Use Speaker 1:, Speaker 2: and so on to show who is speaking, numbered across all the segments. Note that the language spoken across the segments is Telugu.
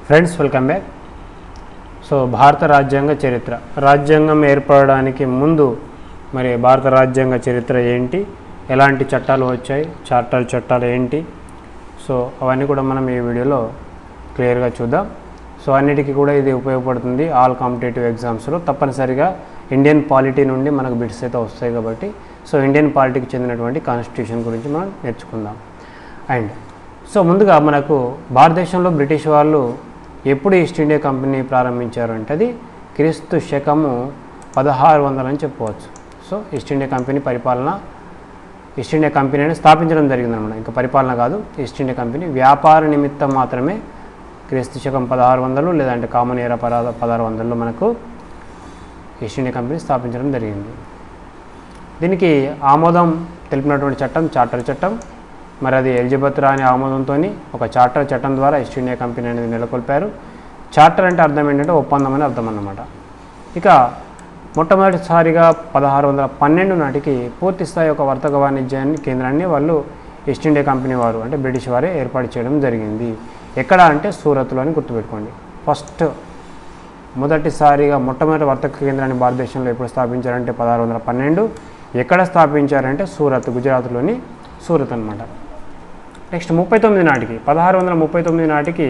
Speaker 1: ఫ్రెండ్స్ వెల్కమ్ బ్యాక్ సో భారత రాజ్యాంగ చరిత్ర రాజ్యాంగం ఏర్పడడానికి ముందు మరి భారత రాజ్యాంగ చరిత్ర ఏంటి ఎలాంటి చట్టాలు వచ్చాయి చార్టర్ చట్టాలు ఏంటి సో అవన్నీ కూడా మనం ఈ వీడియోలో క్లియర్గా చూద్దాం సో అన్నిటికీ కూడా ఇది ఉపయోగపడుతుంది ఆల్ కాంపిటేటివ్ ఎగ్జామ్స్లో తప్పనిసరిగా ఇండియన్ పాలిటీ నుండి మనకు బిట్స్ అయితే వస్తాయి కాబట్టి సో ఇండియన్ పాలిటీకి చెందినటువంటి కాన్స్టిట్యూషన్ గురించి మనం నేర్చుకుందాం అండ్ సో ముందుగా మనకు భారతదేశంలో బ్రిటిష్ వాళ్ళు ఎప్పుడు ఈస్ట్ ఇండియా కంపెనీ ప్రారంభించారు అంటే అది క్రీస్తు శకము పదహారు వందలు అని చెప్పవచ్చు సో ఈస్ట్ ఇండియా కంపెనీ పరిపాలన ఈస్ట్ ఇండియా కంపెనీని స్థాపించడం జరిగిందనమాట ఇంకా పరిపాలన కాదు ఈస్ట్ ఇండియా కంపెనీ వ్యాపార నిమిత్తం మాత్రమే క్రీస్తు శకం పదహారు వందలు లేదంటే కామన్ ఏరా పద పదహారు వందల్లో మనకు ఈస్ట్ ఇండియా కంపెనీ స్థాపించడం జరిగింది దీనికి ఆమోదం తెలిపినటువంటి చట్టం చార్టర్ చట్టం మరి అది ఎలిజబెత్ రాని ఆమోదంతో ఒక చార్టర్ చట్టం ద్వారా ఈస్ట్ ఇండియా కంపెనీ అనేది నెలకొల్పారు చార్టర్ అంటే అర్థం ఏంటంటే ఒప్పందం అని అర్థం అన్నమాట ఇక మొట్టమొదటిసారిగా పదహారు వందల పన్నెండు నాటికి పూర్తి స్థాయి ఒక వర్తక వాణిజ్యాన్ని కేంద్రాన్ని వాళ్ళు ఈస్ట్ ఇండియా కంపెనీ వారు అంటే బ్రిటిష్ వారే ఏర్పాటు చేయడం జరిగింది ఎక్కడ అంటే సూరత్లో అని గుర్తుపెట్టుకోండి ఫస్ట్ మొదటిసారిగా మొట్టమొదటి వర్తక కేంద్రాన్ని భారతదేశంలో ఎప్పుడు స్థాపించారంటే పదహారు వందల పన్నెండు ఎక్కడ స్థాపించారంటే సూరత్ గుజరాత్లోని సూరత్ అనమాట నెక్స్ట్ ముప్పై తొమ్మిది నాటికి పదహారు వందల ముప్పై తొమ్మిది నాటికి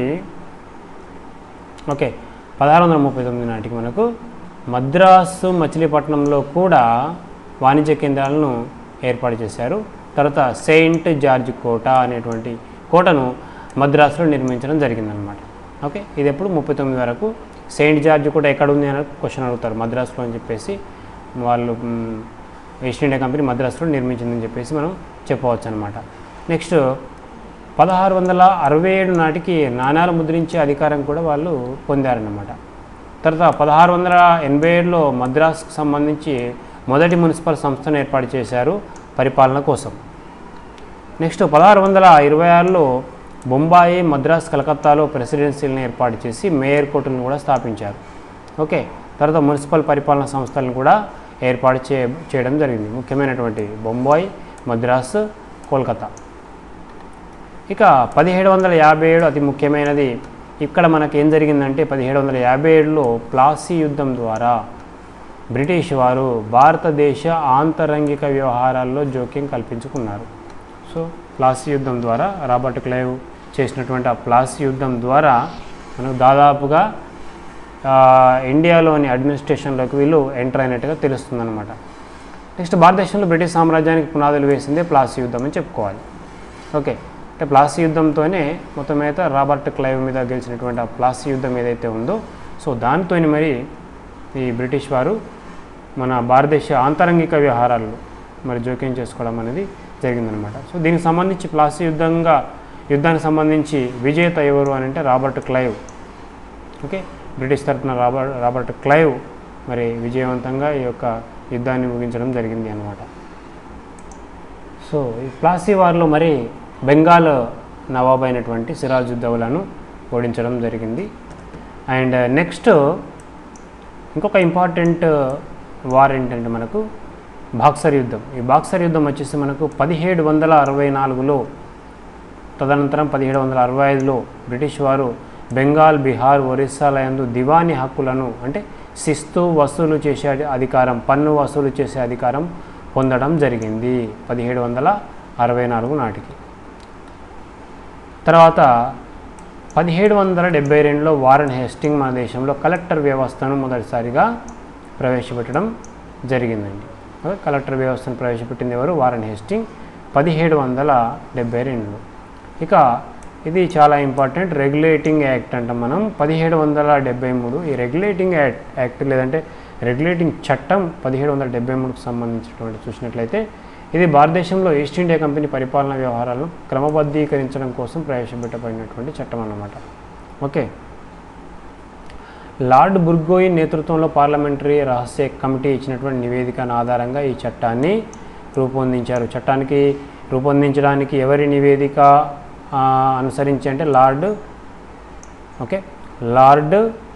Speaker 1: ఓకే పదహారు వందల ముప్పై తొమ్మిది నాటికి మనకు మద్రాసు మచిలీపట్నంలో కూడా వాణిజ్య కేంద్రాలను ఏర్పాటు చేశారు తర్వాత సెయింట్ జార్జ్ కోట అనేటువంటి కోటను మద్రాసులో నిర్మించడం జరిగిందనమాట ఓకే ఇది ఎప్పుడు ముప్పై తొమ్మిది వరకు సెయింట్ జార్జ్ కోట ఎక్కడ ఉంది అని క్వశ్చన్ అడుగుతారు మద్రాసులో అని చెప్పేసి వాళ్ళు మ్, ఈస్ట్ ఇండియా కంపెనీ మద్రాసులో నిర్మించిందని చెప్పేసి మనం చెప్పవచ్చు అనమాట నెక్స్ట్ పదహారు వందల అరవై ఏడు నాటికి నాణాలు ముద్రించే అధికారం కూడా వాళ్ళు పొందారన్నమాట తర్వాత పదహారు వందల ఎనభై ఏడులో మద్రాసుకు సంబంధించి మొదటి మున్సిపల్ సంస్థను ఏర్పాటు చేశారు పరిపాలన కోసం నెక్స్ట్ పదహారు వందల ఇరవై ఆరులో బొంబాయి మద్రాస్ కలకత్తాలో ప్రెసిడెన్సీలను ఏర్పాటు చేసి మేయర్ కోర్టులను కూడా స్థాపించారు ఓకే తర్వాత మున్సిపల్ పరిపాలన సంస్థలను కూడా ఏర్పాటు చే చేయడం జరిగింది ముఖ్యమైనటువంటి బొంబాయి మద్రాస్ కోల్కతా ఇక పదిహేడు వందల యాభై ఏడు అతి ముఖ్యమైనది ఇక్కడ మనకి ఏం జరిగిందంటే పదిహేడు వందల యాభై ఏడులో ప్లాసీ యుద్ధం ద్వారా బ్రిటిష్ వారు భారతదేశ ఆంతరంగిక వ్యవహారాల్లో జోక్యం కల్పించుకున్నారు సో ప్లాసీ యుద్ధం ద్వారా రాబర్ట్ క్లైవ్ చేసినటువంటి ఆ ప్లాసీ యుద్ధం ద్వారా మనకు దాదాపుగా ఆ, ఇండియాలోని అడ్మినిస్ట్రేషన్లోకి వీళ్ళు ఎంటర్ అయినట్టుగా తెలుస్తుందన్నమాట నెక్స్ట్ భారతదేశంలో బ్రిటిష్ సామ్రాజ్యానికి పునాదులు వేసిందే ప్లాసీ యుద్ధం అని చెప్పుకోవాలి ఓకే అంటే ప్లాసీ యుద్ధంతోనే మొత్తం మీద రాబర్ట్ క్లైవ్ మీద గెలిచినటువంటి ఆ ప్లాసీ యుద్ధం ఏదైతే ఉందో సో దాంతో మరి ఈ బ్రిటిష్ వారు మన భారతదేశ ఆంతరంగిక వ్యవహారాల్లో మరి జోక్యం చేసుకోవడం అనేది జరిగిందనమాట సో దీనికి సంబంధించి ప్లాసీ యుద్ధంగా యుద్ధానికి సంబంధించి విజేత ఎవరు అని అంటే రాబర్ట్ క్లైవ్ ఓకే బ్రిటిష్ తరఫున రాబర్ట్ రాబర్ట్ క్లైవ్ మరి విజయవంతంగా ఈ యొక్క యుద్ధాన్ని ముగించడం జరిగింది అనమాట సో ఈ ప్లాసీ వార్లో మరి బెంగాల్ నవాబ్ అయినటువంటి సిరాజుద్దౌలాను ఓడించడం జరిగింది అండ్ నెక్స్ట్ ఇంకొక ఇంపార్టెంట్ వార్ ఏంటంటే మనకు బాక్సర్ యుద్ధం ఈ బాక్సర్ యుద్ధం వచ్చేసి మనకు పదిహేడు వందల అరవై నాలుగులో తదనంతరం పదిహేడు వందల అరవై ఐదులో బ్రిటిష్ వారు బెంగాల్ బీహార్ ఒరిస్సాల యందు దివానీ హక్కులను అంటే శిస్తు వసూలు చేసే అధి- అధికారం పన్ను వసూలు చేసే అధికారం పొందడం జరిగింది పదిహేడు వందల అరవై నాలుగు నాటికి తర్వాత పదిహేడు వందల డెబ్బై రెండులో వారన్ హేస్టింగ్ మన దేశంలో కలెక్టర్ వ్యవస్థను మొదటిసారిగా ప్రవేశపెట్టడం జరిగిందండి ఓకే, కలెక్టర్ వ్యవస్థను ప్రవేశపెట్టింది ఎవరు వారన్ హేస్టింగ్ పదిహేడు వందల డెబ్బై రెండులో ఇక ఇది చాలా ఇంపార్టెంట్ రెగ్యులేటింగ్ యాక్ట్ అంటాం మనం పదిహేడు వందల డెబ్బై మూడు ఈ రెగ్యులేటింగ్ యాక్ట్ యాక్ట్ లేదంటే రెగ్యులేటింగ్ చట్టం పదిహేడు వందల డెబ్బై మూడుకు సంబంధించినటువంటి చూసినట్లయితే ఇది భారతదేశంలో ఈస్ట్ ఇండియా కంపెనీ పరిపాలనా వ్యవహారాలను క్రమబద్ధీకరించడం కోసం ప్రవేశపెట్టబడినటువంటి చట్టం అన్నమాట ఓకే లార్డ్ బుర్గోయిన్ నేతృత్వంలో పార్లమెంటరీ రహస్య కమిటీ ఇచ్చినటువంటి నివేదికను ఆధారంగా ఈ చట్టాన్ని రూపొందించారు చట్టానికి రూపొందించడానికి ఎవరి నివేదిక ఆ, అనుసరించి అంటే లార్డ్ ఓకే లార్డ్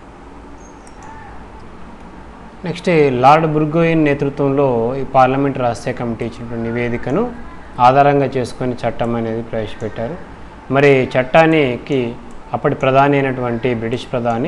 Speaker 1: నెక్స్ట్ ఈ లార్డ్ బుర్గోయిన్ నేతృత్వంలో ఈ పార్లమెంట్ రహస్య కమిటీ ఇచ్చినటువంటి నివేదికను ఆధారంగా చేసుకొని చట్టం అనేది ప్రవేశపెట్టారు మరి చట్టానికి అప్పటి ప్రధాని అయినటువంటి బ్రిటిష్ ప్రధాని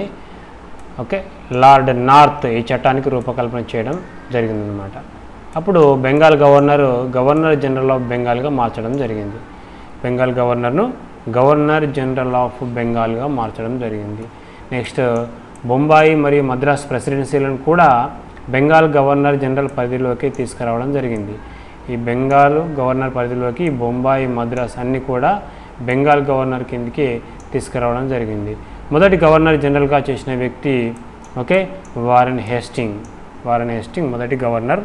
Speaker 1: ఓకే లార్డ్ నార్త్ ఈ చట్టానికి రూపకల్పన చేయడం జరిగిందనమాట అప్పుడు Bengal governor governor general of బెంగాల్గా మార్చడం జరిగింది బెంగాల్ గవర్నర్ను గవర్నర్ జనరల్ ఆఫ్ బెంగాల్గా మార్చడం జరిగింది నెక్స్ట్ బొంబాయి మరియు మద్రాస్ ప్రెసిడెన్సీలను కూడా బెంగాల్ గవర్నర్ జనరల్ పరిధిలోకి తీసుకురావడం జరిగింది ఈ బెంగాల్ గవర్నర్ పరిధిలోకి బొంబాయి మద్రాస్ అన్నీ కూడా బెంగాల్ గవర్నర్ కిందకి తీసుకురావడం జరిగింది మొదటి గవర్నర్ జనరల్గా చేసిన వ్యక్తి okay Warren Hasting Warren Hasting మొదటి గవర్నర్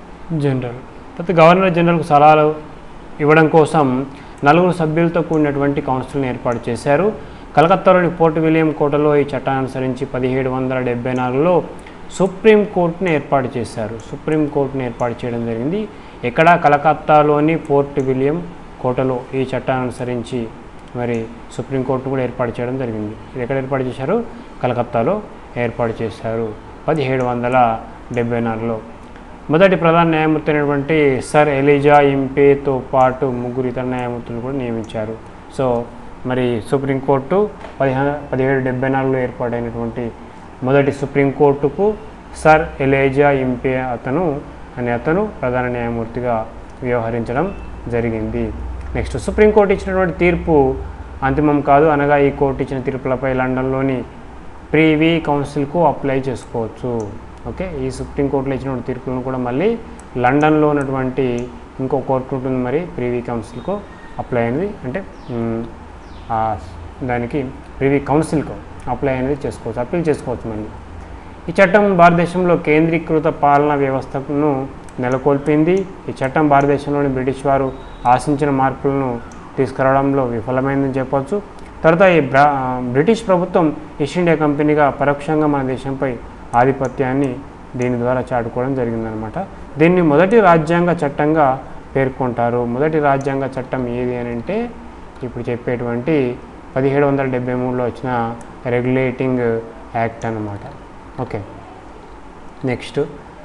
Speaker 1: జనరల్ తర్వాత గవర్నర్ జనరల్కు సలహాలు ఇవ్వడం కోసం నలుగురు సభ్యులతో కూడినటువంటి కౌన్సిల్ని ఏర్పాటు చేశారు కలకత్తాలోని పోర్ట్ విలియం కోటలో ఈ చట్టాన్ని అనుసరించి పదిహేడు వందల డెబ్బై నాలుగులో సుప్రీం కోర్టుని ఏర్పాటు చేశారు సుప్రీం కోర్టుని ఏర్పాటు చేయడం జరిగింది ఎక్కడ కలకత్తాలోని పోర్ట్ విలియం కోటలో ఈ చట్టాన్ని అనుసరించి మరి సుప్రీంకోర్టు కూడా ఏర్పాటు చేయడం జరిగింది ఇది ఎక్కడ ఏర్పాటు చేశారు కలకత్తాలో ఏర్పాటు చేశారు పదిహేడు వందల డెబ్బై నాలుగులో మొదటి ప్రధాన న్యాయమూర్తి అయినటువంటి సర్ ఎలిజా ఇంపేతో పాటు ముగ్గురు ఇతర న్యాయమూర్తులు కూడా నియమించారు సో మరి సుప్రీంకోర్టు పదిహేను పదిహేడు డెబ్బై నాలుగులో ఏర్పాటైనటువంటి మొదటి సుప్రీంకోర్టుకు సర్ ఎలేజా ఇంపే అతను అనే అతను ప్రధాన న్యాయమూర్తిగా వ్యవహరించడం జరిగింది నెక్స్ట్ సుప్రీంకోర్టు ఇచ్చినటువంటి తీర్పు అంతిమం కాదు అనగా ఈ కోర్టు ఇచ్చిన తీర్పులపై లండన్లోని ప్రీవీ కౌన్సిల్కు అప్లై చేసుకోవచ్చు ఓకే ఈ సుప్రీంకోర్టులో ఇచ్చినటువంటి తీర్పులను కూడా మళ్ళీ లండన్లో ఉన్నటువంటి ఇంకో కోర్టు ఉంటుంది మరి ప్రీవీ కౌన్సిల్కు అప్లై అనేది అంటే మ్, ఆ దానికి ప్రీవీ కౌన్సిల్కు అప్లై అనేది చేసుకోవచ్చు అప్పీల్ చేసుకోవచ్చు మళ్ళీ ఈ చట్టం భారతదేశంలో కేంద్రీకృత పాలనా వ్యవస్థను నెలకొల్పింది ఈ చట్టం భారతదేశంలోని బ్రిటిష్ వారు ఆశించిన మార్పులను తీసుకురావడంలో విఫలమైందని చెప్పవచ్చు తర్వాత ఈ బ్రా బ్రిటిష్ ప్రభుత్వం ఈస్ట్ ఇండియా కంపెనీగా పరోక్షంగా మన దేశంపై ఆధిపత్యాన్ని దీని ద్వారా చాటుకోవడం జరిగిందనమాట దీన్ని మొదటి రాజ్యాంగ చట్టంగా పేర్కొంటారు మొదటి రాజ్యాంగ చట్టం ఏది అని అంటే ఇప్పుడు చెప్పేటువంటి పదిహేడు వందల డెబ్బై మూడులో వచ్చిన రెగ్యులేటింగ్ యాక్ట్ అన్నమాట ఓకే నెక్స్ట్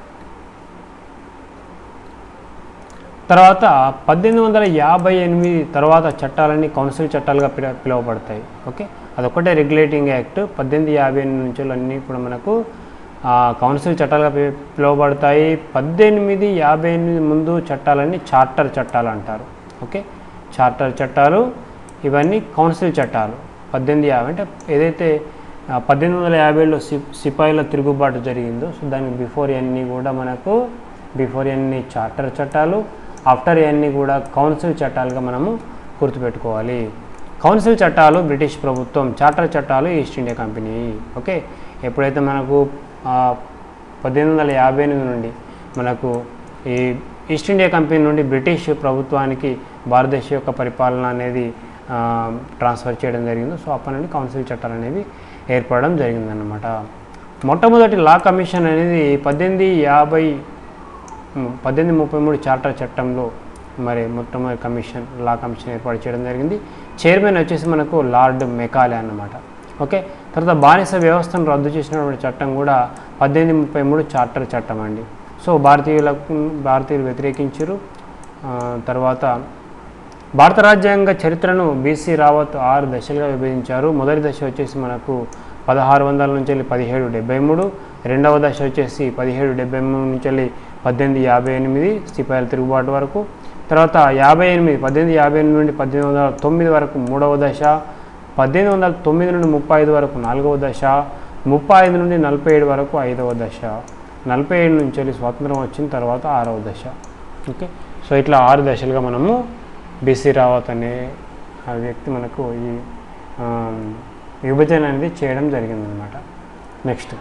Speaker 1: తర్వాత పద్దెనిమిది వందల యాభై ఎనిమిది తర్వాత చట్టాలన్నీ కౌన్సిల్ చట్టాలుగా పిల పిలువబడతాయి ఓకే అదొకటే రెగ్యులేటింగ్ యాక్ట్ పద్దెనిమిది యాభై ఎనిమిది నుంచి అన్నీ కూడా మనకు ఆ, కౌన్సిల్ చట్టాలుగా పి- పిలువబడతాయి పద్దెనిమిది యాభై ఎనిమిది ముందు చట్టాలన్నీ చార్టర్ చట్టాలు అంటారు ఓకే చార్టర్ చట్టాలు ఇవన్నీ కౌన్సిల్ చట్టాలు పద్దెనిమిది యాభై అంటే ఏదైతే ఆ, పద్దెనిమిది వందల యాభైలో సి సిపాయిల తిరుగుబాటు జరిగిందో సో దానికి బిఫోర్ ఇవన్నీ కూడా మనకు బిఫోర్ ఇవన్నీ చార్టర్ చట్టాలు ఆఫ్టర్ ఇవన్నీ కూడా కౌన్సిల్ చట్టాలుగా మనము గుర్తుపెట్టుకోవాలి కౌన్సిల్ చట్టాలు బ్రిటిష్ ప్రభుత్వం చార్టర్ చట్టాలు ఈస్ట్ ఇండియా కంపెనీ ఓకే ఎప్పుడైతే మనకు ఆ, పద్దెనిమిది వందల యాభై ఎనిమిది నుండి మనకు ఈ ఈస్ట్ ఇండియా కంపెనీ నుండి బ్రిటిష్ ప్రభుత్వానికి భారతదేశం యొక్క పరిపాలన అనేది ఆ, ట్రాన్స్ఫర్ చేయడం జరిగింది సో అప్పటి నుండి కౌన్సిల్ చట్టాలు అనేవి ఏర్పడడం జరిగిందన్నమాట మొట్టమొదటి లా కమిషన్ అనేది పద్దెనిమిది యాభై మ్, పద్దెనిమిది ముప్పై మూడు చార్టర్ చట్టంలో మరి మొట్టమొదటి కమిషన్ లా కమిషన్ ఏర్పాటు చేయడం జరిగింది చైర్మన్ వచ్చేసి మనకు లార్డ్ మెకాలే అన్నమాట ఓకే తర్వాత బానిస వ్యవస్థను రద్దు చేసినటువంటి చట్టం కూడా పద్దెనిమిది ముప్పై మూడు చార్టర్ చట్టం అండి సో భారతీయులకు భారతీయులు వ్యతిరేకించారు ఆ, తర్వాత భారత రాజ్యాంగ చరిత్రను బీసీ రావత్ ఆరు దశలుగా విభజించారు మొదటి దశ వచ్చేసి మనకు పదహారు వందల నుంచి వెళ్ళి పదిహేడు డెబ్బై మూడు రెండవ దశ వచ్చేసి పదిహేడు డెబ్బై మూడు నుంచి వెళ్ళి పద్దెనిమిది యాభై ఎనిమిది సిపాయిల తిరుగుబాటు వరకు తర్వాత యాభై ఎనిమిది పద్దెనిమిది యాభై ఎనిమిది నుండి పద్దెనిమిది వందల తొమ్మిది వరకు మూడవ దశ పద్దెనిమిది వందల తొమ్మిది నుండి ముప్పై ఐదు వరకు నాలుగవ దశ ముప్పై ఐదు నుండి నలభై ఏడు వరకు ఐదవ దశ నలభై ఏడు నుంచి వెళ్ళి స్వాతంత్రం వచ్చిన తర్వాత ఆరవ దశ ఓకే సో ఇట్లా ఆరు దశలుగా మనము బీసీ రావత్ అనే ఆ వ్యక్తి మనకు ఈ ఆ, విభజన అనేది చేయడం జరిగిందనమాట నెక్స్ట్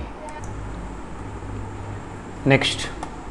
Speaker 1: నెక్స్ట్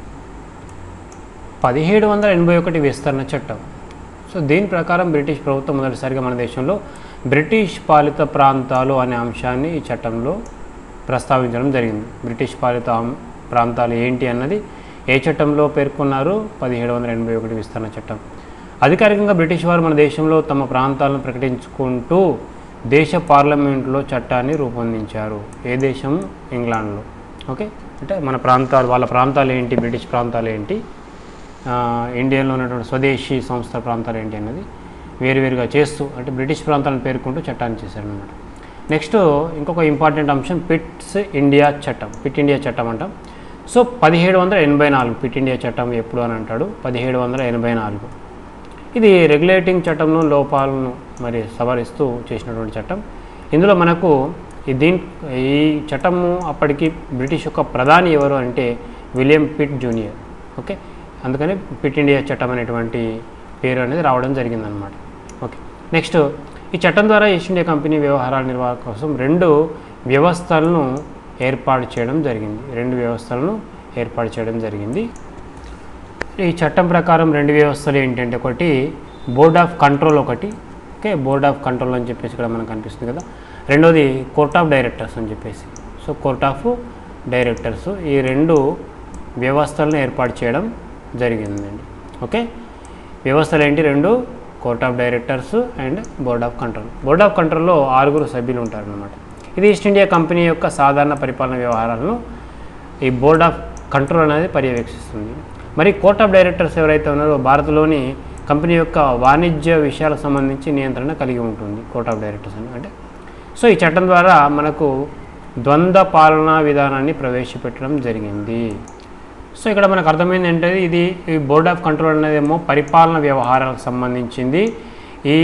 Speaker 1: పదిహేడు వందల ఎనభై ఒకటి విస్తరణ చట్టం సో దీని ప్రకారం బ్రిటిష్ ప్రభుత్వం మొదటిసారిగా మన దేశంలో బ్రిటిష్ పాలిత ప్రాంతాలు అనే అంశాన్ని ఈ చట్టంలో ప్రస్తావించడం జరిగింది బ్రిటిష్ పాలిత ఆం- ప్రాంతాలు ఏంటి అన్నది ఏ చట్టంలో పేర్కొన్నారు పదిహేడు వందల ఎనభై ఒకటి విస్తరణ చట్టం అధికారికంగా బ్రిటిష్ వారు మన దేశంలో తమ ప్రాంతాలను ప్రకటించుకుంటూ దేశ పార్లమెంట్లో చట్టాన్ని రూపొందించారు ఏ దేశం ఇంగ్లాండ్లో ఓకే అంటే మన ప్రాంతాలు వాళ్ళ ప్రాంతాలు ఏంటి బ్రిటిష్ ప్రాంతాలు ఏంటి ఆ, ఇండియాలో ఉన్నటువంటి స్వదేశీ సంస్థ ప్రాంతాలు ఏంటి అనేది వేరువేరుగా చేస్తూ అంటే బ్రిటిష్ ప్రాంతాలను పేర్కొంటూ చట్టాన్ని చేశారనమాట నెక్స్ట్ ఇంకొక ఇంపార్టెంట్ అంశం పిట్స్ ఇండియా చట్టం పిట్ ఇండియా చట్టం అంటాం సో పదిహేడు వందల ఎనభై నాలుగు పిట్ ఇండియా చట్టం ఎప్పుడు అని అంటాడు పదిహేడు వందల ఎనభై నాలుగు ఇది రెగ్యులేటింగ్ చట్టంలో లోపాలను మరి సవరిస్తూ చేసినటువంటి చట్టం ఇందులో మనకు ఈ దీని ఈ చట్టము అప్పటికి బ్రిటిష్ యొక్క ప్రధాని ఎవరు అంటే విలియం పిట్ జూనియర్ ఓకే అందుకని పిట్ ఇండియా చట్టం అనేటువంటి పేరు అనేది రావడం జరిగిందనమాట ఓకే నెక్స్ట్ ఈ చట్టం ద్వారా ఈస్ట్ ఇండియా కంపెనీ వ్యవహారాల నిర్వహణ కోసం రెండు వ్యవస్థలను ఏర్పాటు చేయడం జరిగింది రెండు వ్యవస్థలను ఏర్పాటు చేయడం జరిగింది ఈ చట్టం ప్రకారం రెండు వ్యవస్థలు ఏంటంటే ఒకటి బోర్డ్ ఆఫ్ కంట్రోల్ ఒకటి ఓకే బోర్డ్ ఆఫ్ కంట్రోల్ అని చెప్పేసి ఇక్కడ మనకు కనిపిస్తుంది కదా రెండోది కోర్ట్ ఆఫ్ డైరెక్టర్స్ అని చెప్పేసి సో కోర్ట్ ఆఫ్ డైరెక్టర్స్ ఈ రెండు వ్యవస్థలను ఏర్పాటు చేయడం జరిగిందండి ఓకే వ్యవస్థలు ఏంటి రెండు court of directors and board of control board of కంట్రోల్లో ఆరుగురు సభ్యులు ఉంటారన్నమాట ఇది ఈస్ట్ ఇండియా కంపెనీ యొక్క సాధారణ పరిపాలన వ్యవహారాలను ఈ బోర్డ్ ఆఫ్ కంట్రోల్ అనేది పర్యవేక్షిస్తుంది మరి కోర్ట్ ఆఫ్ డైరెక్టర్స్ ఎవరైతే ఉన్నారో భారత్లోని కంపెనీ యొక్క వాణిజ్య విషయాలకు సంబంధించి నియంత్రణ కలిగి ఉంటుంది కోర్ట్ ఆఫ్ డైరెక్టర్స్ అని అంటే సో ఈ చట్టం ద్వారా మనకు ద్వంద్వ పాలనా విధానాన్ని ప్రవేశపెట్టడం జరిగింది సో ఇక్కడ మనకు అర్థమైంది ఏంటంటే ఇది ఈ బోర్డ్ ఆఫ్ కంట్రోల్ అనేది ఏమో పరిపాలన వ్యవహారాలకు సంబంధించింది ఈ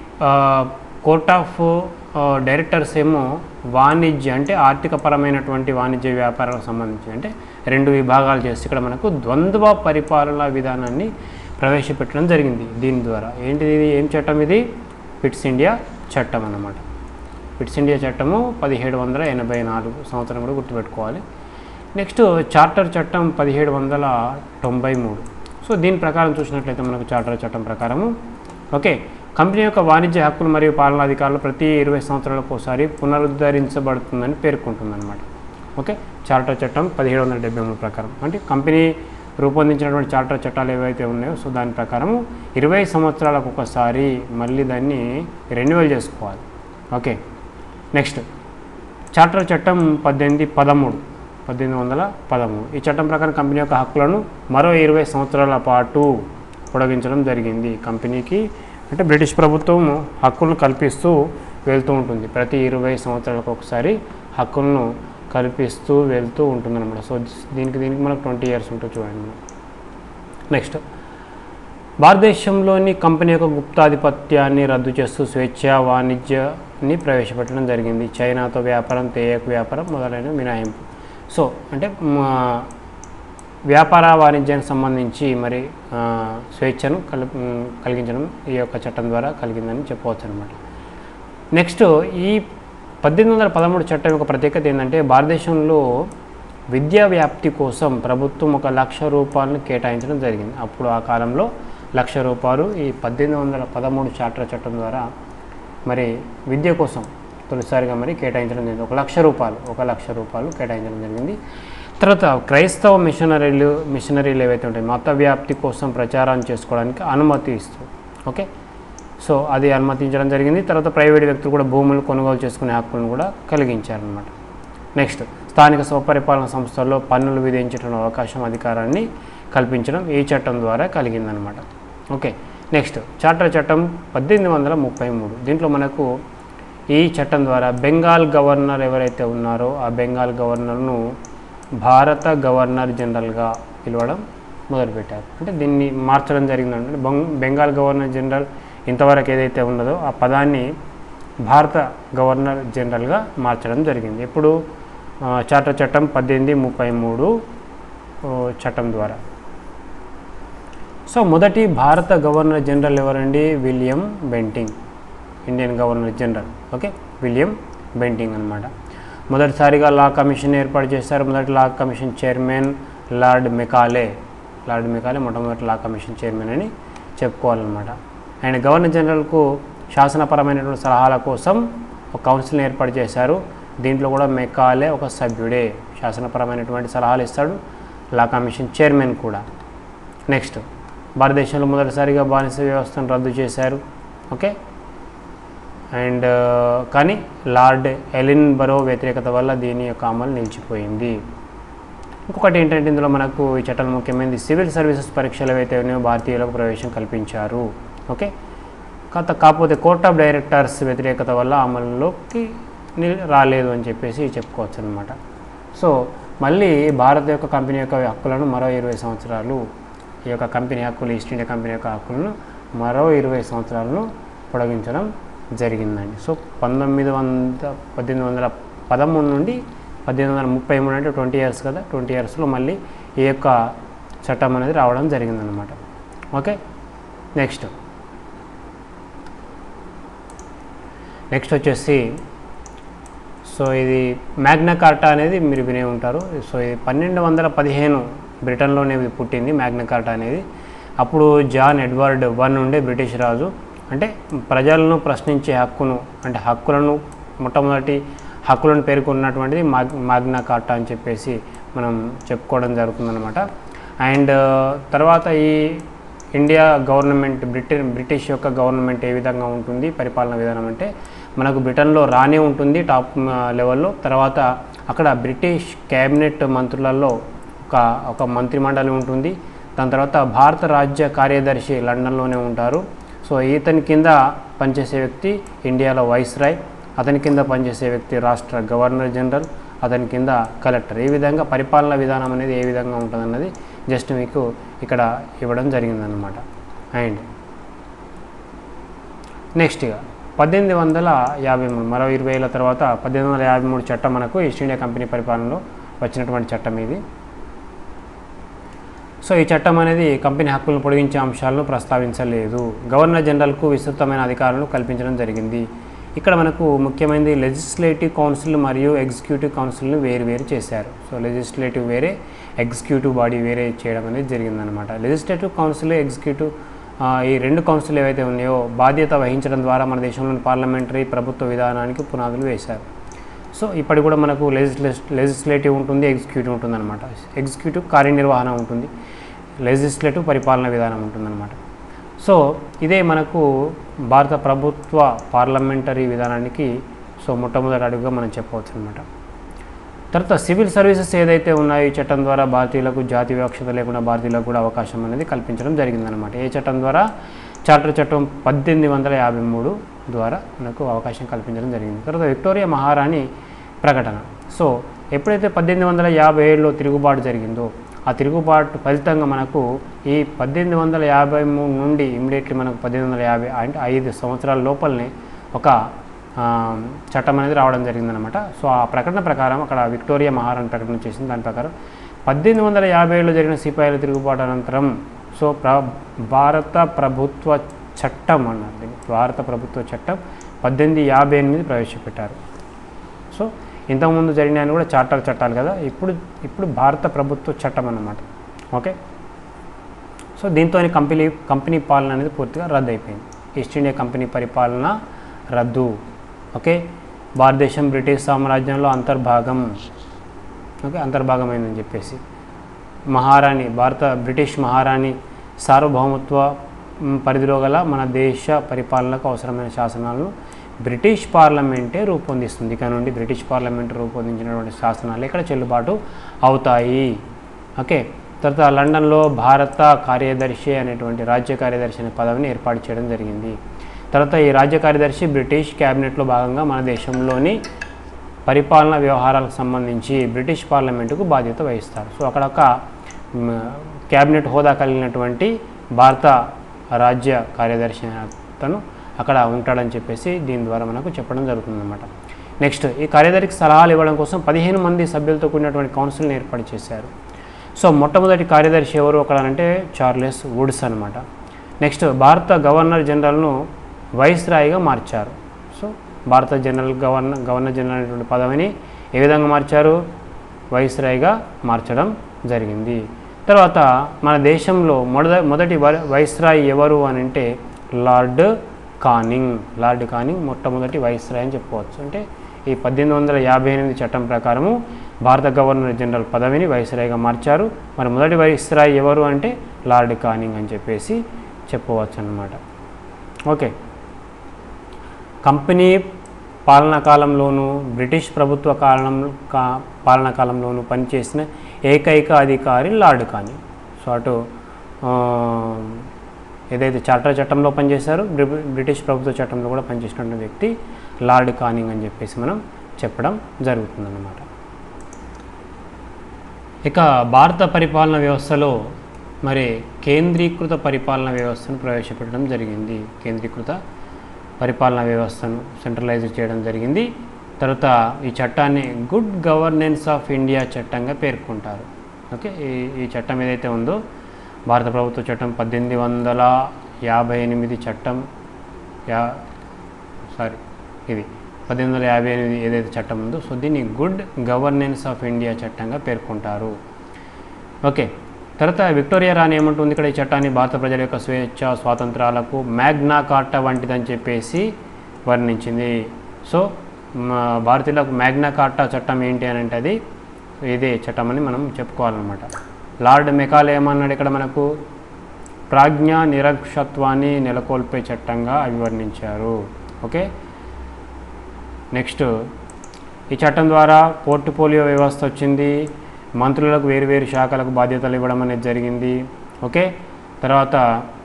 Speaker 1: కోర్ట్ ఆఫ్ డైరెక్టర్స్ ఏమో వాణిజ్య అంటే ఆర్థికపరమైనటువంటి వాణిజ్య వ్యాపారాలకు సంబంధించి అంటే రెండు విభాగాలు చేసి ఇక్కడ మనకు ద్వంద్వ పరిపాలనా విధానాన్ని ప్రవేశపెట్టడం జరిగింది దీని ద్వారా ఏంటిది ఇది ఏం చట్టం ఇది పిట్స్ ఇండియా చట్టం అన్నమాట పిట్స్ ఇండియా చట్టము పదిహేడు వందల ఎనభై నాలుగు సంవత్సరం కూడా గుర్తుపెట్టుకోవాలి నెక్స్ట్ చార్టర్ చట్టం పదిహేడు వందల తొంభై మూడు సో దీని ప్రకారం చూసినట్లయితే మనకు చార్టర్ చట్టం ప్రకారము ఓకే కంపెనీ యొక్క వాణిజ్య హక్కులు మరియు పాలనాధికారులు ప్రతి ఇరవై సంవత్సరాలకు ఒకసారి పునరుద్ధరించబడుతుందని పేర్కొంటుందన్నమాట ఓకే చార్టర్ చట్టం పదిహేడు వందల డెబ్బై మూడు ప్రకారం అంటే కంపెనీ రూపొందించినటువంటి చార్టర్ చట్టాలు ఏవైతే ఉన్నాయో సో దాని ప్రకారం ఇరవై సంవత్సరాలకు ఒకసారి మళ్ళీ దాన్ని రెన్యువల్ చేసుకోవాలి ఓకే నెక్స్ట్ చార్టర్ చట్టం పద్దెనిమిది పదమూడు పద్దెనిమిది వందల పదమూడు ఈ చట్టం ప్రకారం కంపెనీ యొక్క హక్కులను మరో ఇరవై సంవత్సరాల పాటు పొడిగించడం జరిగింది కంపెనీకి అంటే బ్రిటిష్ ప్రభుత్వం హక్కులను కల్పిస్తూ వెళ్తూ ఉంటుంది ప్రతి ఇరవై సంవత్సరాలకు ఒకసారి హక్కులను కల్పిస్తూ వెళ్తూ ఉంటుంది అనమాట సో దీనికి దీనికి మనకు ట్వంటీ ఇయర్స్ ఉంటుంది చూడండి నెక్స్ట్ భారతదేశంలోని కంపెనీ యొక్క గుప్తాధిపత్యాన్ని రద్దు చేస్తూ స్వేచ్ఛ వాణిజ్యాన్ని ప్రవేశపెట్టడం జరిగింది చైనాతో వ్యాపారం తేయకు వ్యాపారం మొదలైన మినహాయింపు సో అంటే మా వ్యాపార వాణిజ్యానికి సంబంధించి మరి ఆ, స్వేచ్ఛను కల్ ఉమ్, కలిగించడం ఈ యొక్క చట్టం ద్వారా కలిగిందని చెప్పవచ్చు అనమాట నెక్స్ట్ ఈ పద్దెనిమిది వందల పదమూడు చట్టం యొక్క ప్రత్యేకత ఏంటంటే భారతదేశంలో విద్యా వ్యాప్తి కోసం ప్రభుత్వం ఒక లక్ష రూపాయలను కేటాయించడం జరిగింది అప్పుడు ఆ కాలంలో లక్ష రూపాయలు ఈ పద్దెనిమిది వందల పదమూడు చార్టర్ చట్టం ద్వారా మరి విద్య కోసం తొలిసారిగా మరి కేటాయించడం జరిగింది ఒక లక్ష రూపాయలు ఒక లక్ష రూపాయలు కేటాయించడం జరిగింది తర్వాత క్రైస్తవ మిషనరీలు మిషనరీలు ఏవైతే ఉంటాయి మత వ్యాప్తి కోసం ప్రచారం చేసుకోవడానికి అనుమతి ఇస్తుంది ఓకే సో అది అనుమతించడం జరిగింది తర్వాత ప్రైవేట్ వ్యక్తులు కూడా భూములు కొనుగోలు చేసుకునే హక్కులను కూడా కలిగించారనమాట నెక్స్ట్ స్థానిక స్వపరిపాలన సంస్థల్లో పన్నులు విధించడం అవకాశం అధికారాన్ని కల్పించడం ఈ చట్టం ద్వారా కలిగిందనమాట ఓకే నెక్స్ట్ చార్టర్ చట్టం పద్దెనిమిది వందల ముప్పై మూడు దీంట్లో మనకు ఈ చట్టం ద్వారా బెంగాల్ గవర్నర్ ఎవరైతే ఉన్నారో ఆ బెంగాల్ గవర్నర్ను భారత గవర్నర్ జనరల్గా పిలవడం మొదలుపెట్టారు అంటే దీన్ని మార్చడం జరిగిందంటే బెంగ్- బెంగాల్ గవర్నర్ జనరల్ ఇంతవరకు ఏదైతే ఉన్నదో ఆ పదాన్ని భారత గవర్నర్ జనరల్గా మార్చడం జరిగింది ఇప్పుడు ఆ, చార్టర్ చట్టం పద్దెనిమిది ముప్పై మూడు ఓ, చట్టం ద్వారా సో మొదటి భారత గవర్నర్ జనరల్ ఎవరండి William Bentinck Indian governor general okay William Bentinck అనమాట మొదటిసారిగా లా కమిషన్ ఏర్పాటు చేశారు మొదటి law commission chairman lord Macaulay lord Macaulay మొట్టమొదటి లా కమిషన్ చైర్మన్ అని చెప్పుకోవాలన్నమాట అండ్ గవర్నర్ జనరల్కు శాసనపరమైనటువంటి సలహాల కోసం ఒక కౌన్సిల్ని ఏర్పాటు చేశారు దీంట్లో కూడా మెకాలే ఒక సభ్యుడే శాసనపరమైనటువంటి సలహాలు ఇస్తాడు లా కమిషన్ చైర్మన్ కూడా నెక్స్ట్ భారతదేశంలో మొదటిసారిగా బానిస వ్యవస్థను రద్దు చేశారు ఓకే అండ్ కానీ లార్డ్ ఎలిన్ బరో వ్యతిరేకత వల్ల దీని యొక్క అమలు నిలిచిపోయింది ఇంకొకటి ఏంటంటే ఇందులో మనకు ఈ చట్టాలు ముఖ్యమైనది సివిల్ సర్వీసెస్ పరీక్షలు ఏవైతే ఉన్నాయో భారతీయులకు ప్రవేశం కల్పించారు ఓకే కాత కాకపోతే కోర్ట్ ఆఫ్ డైరెక్టర్స్ వ్యతిరేకత వల్ల అమలులోకి ని- రాలేదు అని చెప్పేసి చెప్పుకోవచ్చు అనమాట సో మళ్ళీ భారత్ యొక్క కంపెనీ యొక్క హక్కులను మరో ఇరవై సంవత్సరాలు ఈ యొక్క కంపెనీ హక్కులు ఈస్ట్ ఇండియా కంపెనీ యొక్క హక్కులను మరో ఇరవై సంవత్సరాలను పొడిగించడం జరిగిందండి సో పంతొమ్మిది వంద పద్దెనిమిది వందల పదమూడు నుండి పద్దెనిమిది వందల ముప్పై మూడు అంటే ట్వంటీ ఇయర్స్ కదా ట్వంటీ ఇయర్స్లో మళ్ళీ ఈ యొక్క చట్టం అనేది రావడం జరిగిందనమాట ఓకే నెక్స్ట్ నెక్స్ట్ వచ్చేసి సో ఇది మ్యాగ్నా కార్టా అనేది మీరు వినే ఉంటారు సో ఇది పన్నెండు వందల పదిహేను బ్రిటన్లోనే ఇది పుట్టింది మ్యాగ్నా కార్టా అనేది అప్పుడు జాన్ ఎడ్వర్డ్ వన్ ఉండే బ్రిటిష్ రాజు అంటే ప్రజలను ప్రశ్నించే హక్కును అంటే హక్కులను మొట్టమొదటి హక్కులను పేర్కొన్నటువంటిది మాగ్ మాగ్నా కార్టా అని చెప్పేసి మనం చెప్పుకోవడం జరుగుతుందన్నమాట అండ్ తర్వాత ఈ ఇండియా గవర్నమెంట్ బ్రిటన్ బ్రిటిష్ యొక్క గవర్నమెంట్ ఏ విధంగా ఉంటుంది పరిపాలన విధానం అంటే మనకు బ్రిటన్లో రానే ఉంటుంది టాప్ ఆ, లెవెల్లో తర్వాత అక్కడ బ్రిటిష్ క్యాబినెట్ మంత్రులలో ఒక ఒక మంత్రిమండలి ఉంటుంది దాని తర్వాత భారత రాజ్య కార్యదర్శి లండన్లోనే ఉంటారు సో ఇతని కింద పనిచేసే వ్యక్తి ఇండియాలో వైస్రాయ్ అతని కింద పనిచేసే వ్యక్తి రాష్ట్ర గవర్నర్ జనరల్ అతని కింద కలెక్టర్ ఈ విధంగా పరిపాలన విధానం అనేది ఏ విధంగా ఉంటుందన్నది జస్ట్ మీకు ఇక్కడ ఇవ్వడం జరిగిందనమాట అండ్ నెక్స్ట్ ఇక పద్దెనిమిది వందల యాభై మూడు మరో ఇరవై ఏళ్ళ తర్వాత పద్దెనిమిది వందల యాభై మూడు చట్టం మనకు ఈస్ట్ ఇండియా కంపెనీ పరిపాలనలో వచ్చినటువంటి చట్టం ఇది సో ఈ చట్టం అనేది కంపెనీ హక్కులను పొడిగించే అంశాలను ప్రస్తావించలేదు గవర్నర్ జనరల్కు విస్తృతమైన అధికారాలను కల్పించడం జరిగింది ఇక్కడ మనకు ముఖ్యమైనది లెజిస్లేటివ్ కౌన్సిల్ మరియు ఎగ్జిక్యూటివ్ కౌన్సిల్ను వేరు వేరు చేశారు సో లెజిస్లేటివ్ వేరే ఎగ్జిక్యూటివ్ బాడీ వేరే చేయడం అనేది జరిగిందనమాట లెజిస్లేటివ్ కౌన్సిల్ ఎగ్జిక్యూటివ్ ఆ, ఈ రెండు కౌన్సిల్ ఏవైతే ఉన్నాయో బాధ్యత వహించడం ద్వారా మన దేశంలోని పార్లమెంటరీ ప్రభుత్వ విధానానికి పునాదులు వేశారు సో ఇప్పటి కూడా మనకు లెజిస్లే లెజిస్లేటివ్ ఉంటుంది ఎగ్జిక్యూటివ్ ఉంటుంది అనమాట ఎగ్జిక్యూటివ్ కార్యనిర్వహణ ఉంటుంది లెజిస్లేటివ్ పరిపాలన విధానం ఉంటుందన్నమాట సో ఇదే మనకు భారత ప్రభుత్వ పార్లమెంటరీ విధానానికి సో మొట్టమొదటి అడుగుగా మనం చెప్పవచ్చు అనమాట తర్వాత సివిల్ సర్వీసెస్ ఏదైతే ఉన్నాయో ఈ చట్టం ద్వారా భారతీయులకు జాతి వివక్షత లేకుండా భారతీయులకు కూడా అవకాశం అనేది కల్పించడం జరిగిందనమాట ఏ చట్టం ద్వారా చార్టర్ చట్టం పద్దెనిమిది వందల యాభై మూడు ద్వారా మనకు అవకాశం కల్పించడం జరిగింది తర్వాత విక్టోరియా మహారాణి ప్రకటన సో ఎప్పుడైతే పద్దెనిమిది వందల యాభై ఏడులో తిరుగుబాటు జరిగిందో ఆ తిరుగుబాటు ఫలితంగా మనకు ఈ పద్దెనిమిది వందల యాభై మూడు నుండి ఇమీడియట్లీ మనకు పద్దెనిమిది వందల యాభై అంటే ఐదు సంవత్సరాల లోపలనే ఒక ఆ, చట్టం అనేది రావడం జరిగిందనమాట సో ఆ ప్రకటన ప్రకారం అక్కడ విక్టోరియా మహారాణి ప్రకటన చేసింది దాని ప్రకారం పద్దెనిమిది వందల యాభై ఏడులో జరిగిన సిపాయిల తిరుగుబాటు అనంతరం సో ప్ర భారత ప్రభుత్వ చట్టం అన్నది భారత ప్రభుత్వ చట్టం పద్దెనిమిది యాభై ఎనిమిది ప్రవేశపెట్టారు సో ఇంతకుముందు జరిగినాయని కూడా చార్టర్ చట్టాలు కదా ఇప్పుడు ఇప్పుడు భారత ప్రభుత్వ చట్టం అన్నమాట ఓకే సో దీంతో కంపెనీ కంపెనీ పాలన అనేది పూర్తిగా రద్దు అయిపోయింది ఈస్ట్ ఇండియా కంపెనీ పరిపాలన రద్దు ఓకే భారతదేశం బ్రిటిష్ సామ్రాజ్యంలో అంతర్భాగం ఓకే అంతర్భాగమైందని చెప్పేసి మహారాణి భారత బ్రిటిష్ మహారాణి సార్వభౌమత్వ మ్, పరిధిలో గల మన దేశ పరిపాలనకు అవసరమైన శాసనాలను బ్రిటిష్ పార్లమెంటే రూపొందిస్తుంది ఇక నుండి బ్రిటిష్ పార్లమెంట్ రూపొందించినటువంటి శాసనాలు ఇక్కడ చెల్లుబాటు అవుతాయి ఓకే తర్వాత లండన్లో భారత కార్యదర్శి అనేటువంటి రాజ్య కార్యదర్శి అనే పదవిని ఏర్పాటు చేయడం జరిగింది తర్వాత ఈ రాజ్య కార్యదర్శి బ్రిటిష్ క్యాబినెట్లో భాగంగా మన దేశంలోని పరిపాలన వ్యవహారాలకు సంబంధించి బ్రిటిష్ పార్లమెంటుకు బాధ్యత వహిస్తారు సో అక్కడ ఒక మ్, క్యాబినెట్ హోదా కలిగినటువంటి భారత రాజ్య కార్యదర్శి అనే అతను అక్కడ ఉంటాడని చెప్పేసి దీని ద్వారా మనకు చెప్పడం జరుగుతుందన్నమాట నెక్స్ట్ ఈ కార్యదర్శికి సలహాలు ఇవ్వడం కోసం పదిహేను మంది సభ్యులతో కూడినటువంటి కౌన్సిల్ని ఏర్పాటు చేశారు సో మొట్టమొదటి కార్యదర్శి ఎవరు అక్కడ అంటే చార్లెస్ వుడ్స్ అనమాట నెక్స్ట్ భారత గవర్నర్ జనరల్ను వైస్రాయిగా మార్చారు సో భారత జనరల్ గవర్నర్ గవర్నర్ జనరల్ అనేటువంటి పదవిని ఏ విధంగా మార్చారు వైస్రాయిగా మార్చడం జరిగింది తర్వాత మన దేశంలో మొదట మొదటి వై- వైస్రాయ్ ఎవరు అని అంటే లార్డ్ కానింగ్ లార్డ్ కానింగ్ మొట్టమొదటి వైస్రాయ్ అని చెప్పుకోవచ్చు అంటే ఈ పద్దెనిమిది వందల యాభై ఎనిమిది చట్టం ప్రకారము భారత గవర్నర్ జనరల్ పదవిని వైస్రాయ్గా మార్చారు మరి మొదటి వైస్రాయ్ ఎవరు అంటే లార్డ్ కానింగ్ అని చెప్పేసి చెప్పవచ్చు అన్నమాట ఓకే కంపెనీ పాలనా కాలంలోనూ బ్రిటిష్ ప్రభుత్వ కాలం కా పాలనా కాలంలోనూ పనిచేసిన ఏకైక అధికారి లార్డ్ కానింగ్ సో అటు ఆ, ఏదైతే చార్టర్ చట్టంలో పనిచేశారో బ్రి- బ్రిటిష్ ప్రభుత్వ చట్టంలో కూడా పనిచేసినటువంటి వ్యక్తి లార్డ్ కానింగ్ అని చెప్పేసి మనం చెప్పడం జరుగుతుందన్నమాట ఇక భారత పరిపాలన వ్యవస్థలో మరి కేంద్రీకృత పరిపాలన వ్యవస్థను ప్రవేశపెట్టడం జరిగింది కేంద్రీకృత పరిపాలన వ్యవస్థను సెంట్రలైజ్ చేయడం జరిగింది తర్వాత ఈ చట్టాన్ని గుడ్ గవర్నెన్స్ ఆఫ్ ఇండియా చట్టంగా పేర్కొంటారు ఓకే ఈ ఈ చట్టం ఏదైతే ఉందో భారత ప్రభుత్వ చట్టం పద్దెనిమిది వందల యాభై ఎనిమిది చట్టం యా సారీ ఇది పద్దెనిమిది వందల యాభై ఎనిమిది ఏదైతే చట్టం ఉందో సో దీన్ని గుడ్ గవర్నెన్స్ ఆఫ్ ఇండియా చట్టంగా పేర్కొంటారు ఓకే తర్వాత విక్టోరియా రాణి ఏమంటుంది ఇక్కడ ఈ చట్టాన్ని భారత ప్రజల యొక్క స్వేచ్ఛ స్వాతంత్రాలకు మ్యాగ్నా కార్టా వంటిదని చెప్పేసి వర్ణించింది సో మా భారతీయులకు మ్యాగ్నా కార్టా చట్టం ఏంటి అని అంటే అది ఇదే చట్టం అని మనం చెప్పుకోవాలన్నమాట లార్డ్ మెకాలే ఏమన్నాడు ఇక్కడ మనకు ప్రాజ్ఞ నిరక్షత్వాన్ని నెలకొల్పే చట్టంగా అభివర్ణించారు ఓకే నెక్స్ట్ ఈ చట్టం ద్వారా పోర్ట్ఫోలియో వ్యవస్థ వచ్చింది మంత్రులకు వేరు వేరు శాఖలకు బాధ్యతలు ఇవ్వడం అనేది జరిగింది ఓకే తర్వాత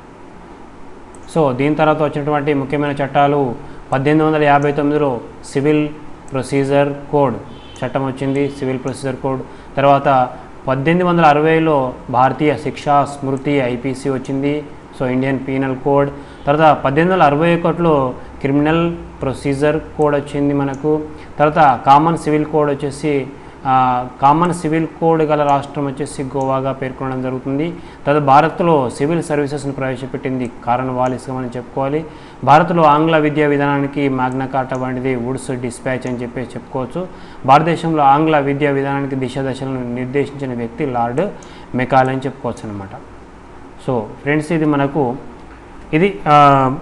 Speaker 1: సో దీని తర్వాత వచ్చినటువంటి ముఖ్యమైన చట్టాలు పద్దెనిమిది వందల యాభై తొమ్మిదిలో సివిల్ ప్రొసీజర్ కోడ్ చట్టం వచ్చింది సివిల్ ప్రొసీజర్ కోడ్ తర్వాత పద్దెనిమిది వందల అరవైలో భారతీయ శిక్షా స్మృతి ఐపీసీ వచ్చింది సో ఇండియన్ పీనల్ కోడ్ తర్వాత పద్దెనిమిది వందల అరవై ఒకటిలో క్రిమినల్ ప్రొసీజర్ కోడ్ వచ్చింది మనకు తర్వాత కామన్ సివిల్ కోడ్ వచ్చేసి ఆ, కామన్ సివిల్ కోడ్ గల రాష్ట్రం వచ్చేసి గోవాగా పేర్కొనడం జరుగుతుంది తర్వాత భారత్లో సివిల్ సర్వీసెస్ను ప్రవేశపెట్టింది కారణవాలిస్గా మనం చెప్పుకోవాలి భారత్లో ఆంగ్ల విద్యా విధానానికి మాగ్నా కార్టా వంటిది వుడ్స్ డిస్పాచ్ అని చెప్పేసి చెప్పుకోవచ్చు భారతదేశంలో ఆంగ్ల విద్యా విధానానికి దిశ దశలను నిర్దేశించిన వ్యక్తి లార్డ్ మెకాల్ అని చెప్పుకోవచ్చు అనమాట సో ఫ్రెండ్స్ ఇది మనకు ఇది ఆ,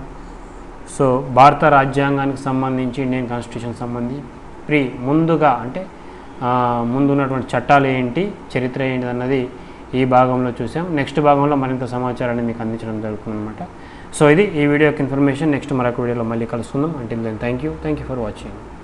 Speaker 1: సో భారత రాజ్యాంగానికి సంబంధించి ఇండియన్ కాన్స్టిట్యూషన్ సంబంధించి ప్రీ ముందుగా అంటే ఆ, ముందు ఉన్నటువంటి చట్టాలు ఏంటి చరిత్ర ఏంటి అన్నది ఈ భాగంలో చూసాం నెక్స్ట్ భాగంలో మరింత సమాచారాన్ని మీకు అందించడం జరుగుతుంది అనమాట సో ఇది ఈ వీడియో యొక్క ఇన్ఫర్మేషన్ నెక్స్ట్ మరొక వీడియోలో మళ్ళీ కలుసుకుందాం until then thank you thank you for watching